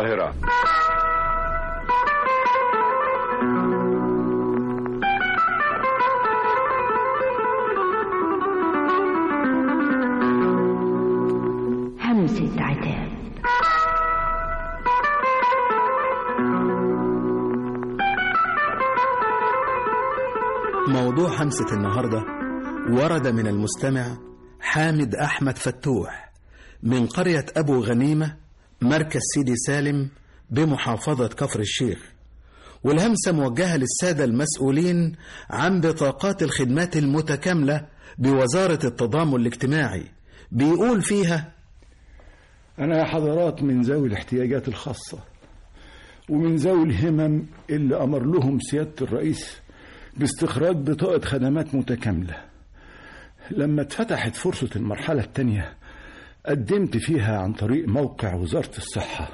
القاهرة همسة عتاب موضوع همسة النهاردة ورد من المستمع حامد أحمد فتوح من قرية أبو غنيمة مركز سيدي سالم بمحافظة كفر الشيخ والهمسة موجهة للسادة المسؤولين عن بطاقات الخدمات المتكاملة بوزارة التضامن الاجتماعي بيقول فيها أنا يا حضرات من ذوي الاحتياجات الخاصة ومن ذوي الهمم اللي أمر لهم سيادة الرئيس باستخراج بطاقة خدمات متكاملة لما اتفتحت فرصة المرحلة التانية قدمت فيها عن طريق موقع وزارة الصحة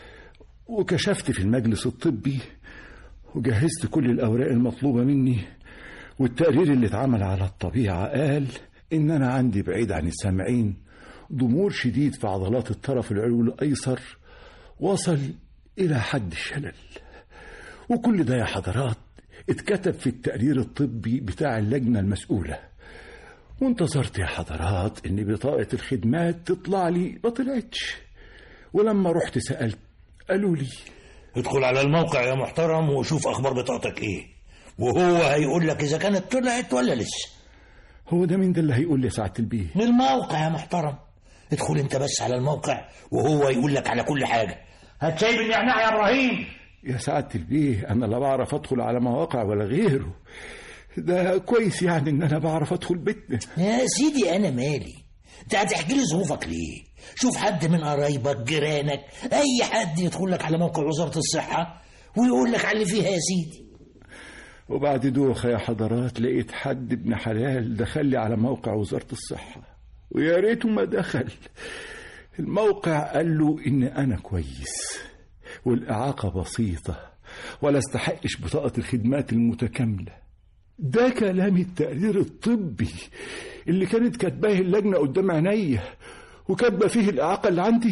وكشفت في المجلس الطبي وجهزت كل الأوراق المطلوبة مني والتقرير اللي اتعمل على الطبيعة قال إن أنا عندي بعيد عن السامعين ضمور شديد في عضلات الطرف العلوي الأيسر وصل إلى حد الشلل وكل ده يا حضرات اتكتب في التقرير الطبي بتاع اللجنة المسؤولة وانتظرت يا حضرات ان بطاقة الخدمات تطلع لي ما طلعتش ولما رحت سألت قالوا لي ادخل على الموقع يا محترم وشوف اخبار بطاقتك ايه وهو هيقول لك اذا كانت طلعت ولا لسه هو ده مين ده اللي هيقول لي ساعة البيه من الموقع يا محترم ادخل انت بس على الموقع وهو يقول لك على كل حاجه هات شاي بالنعناع يا ابراهيم يا سعادة البيه أنا لا بعرف أدخل على مواقع ولا غيره ده كويس يعني إن أنا بعرف أدخل بيتنا يا سيدي انا مالي انت هتحكي لي ظروفك ليه شوف حد من قرايبك جيرانك اي حد يدخل لك على موقع وزاره الصحه ويقول لك على اللي فيها يا سيدي وبعد دوخة يا حضرات لقيت حد ابن حلال دخل لي على موقع وزارة الصحة ويا ريته ما دخل الموقع قال له إن أنا كويس والإعاقة بسيطة ولا استحقش بطاقة الخدمات المتكاملة ده كلام التقرير الطبي اللي كانت كاتباه اللجنة قدام عينيا وكاتبة فيه الإعاقة اللي عندي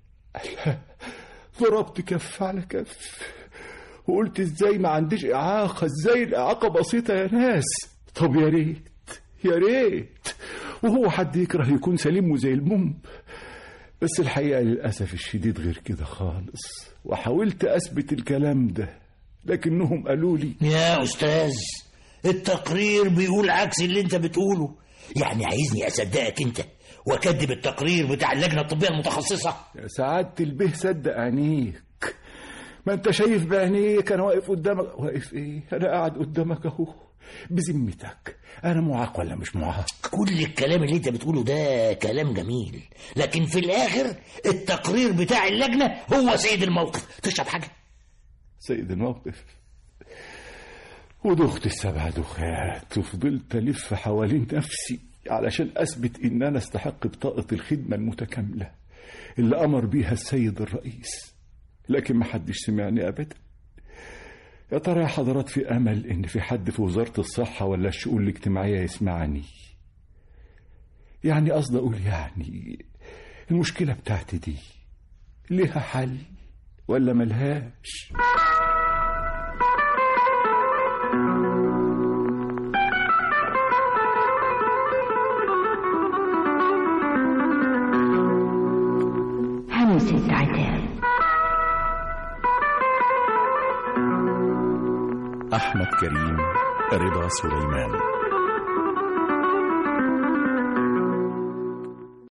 ضربت كف على كف وقلت ازاي ما عنديش إعاقة ازاي الإعاقة بسيطة يا ناس طب يا ريت يا ريت وهو حد يكره يكون سليم وزي المم بس الحقيقة للأسف الشديد غير كده خالص وحاولت أثبت الكلام ده لكنهم قالوا لي يا استاذ التقرير بيقول عكس اللي انت بتقوله يعني عايزني اصدقك انت واكذب التقرير بتاع اللجنه الطبيه المتخصصه يا سعادة البيه صدق عينيك ما انت شايف بعينيك انا واقف قدامك واقف ايه انا قاعد قدامك اهو بذمتك انا معاق ولا مش معاق كل الكلام اللي انت بتقوله ده كلام جميل لكن في الاخر التقرير بتاع اللجنه هو سيد الموقف تشرب حاجه سيد الموقف ودخت السبع دخات وفضلت ألف حوالين نفسي علشان أثبت إن أنا استحق بطاقة الخدمة المتكاملة اللي أمر بيها السيد الرئيس لكن ما حدش سمعني أبدا يا ترى يا حضرات في أمل إن في حد في وزارة الصحة ولا الشؤون الاجتماعية يسمعني يعني قصدي أقول يعني المشكلة بتاعتي دي ليها حل ولا ملهاش همسة عتاب أحمد كريم رضا سليمان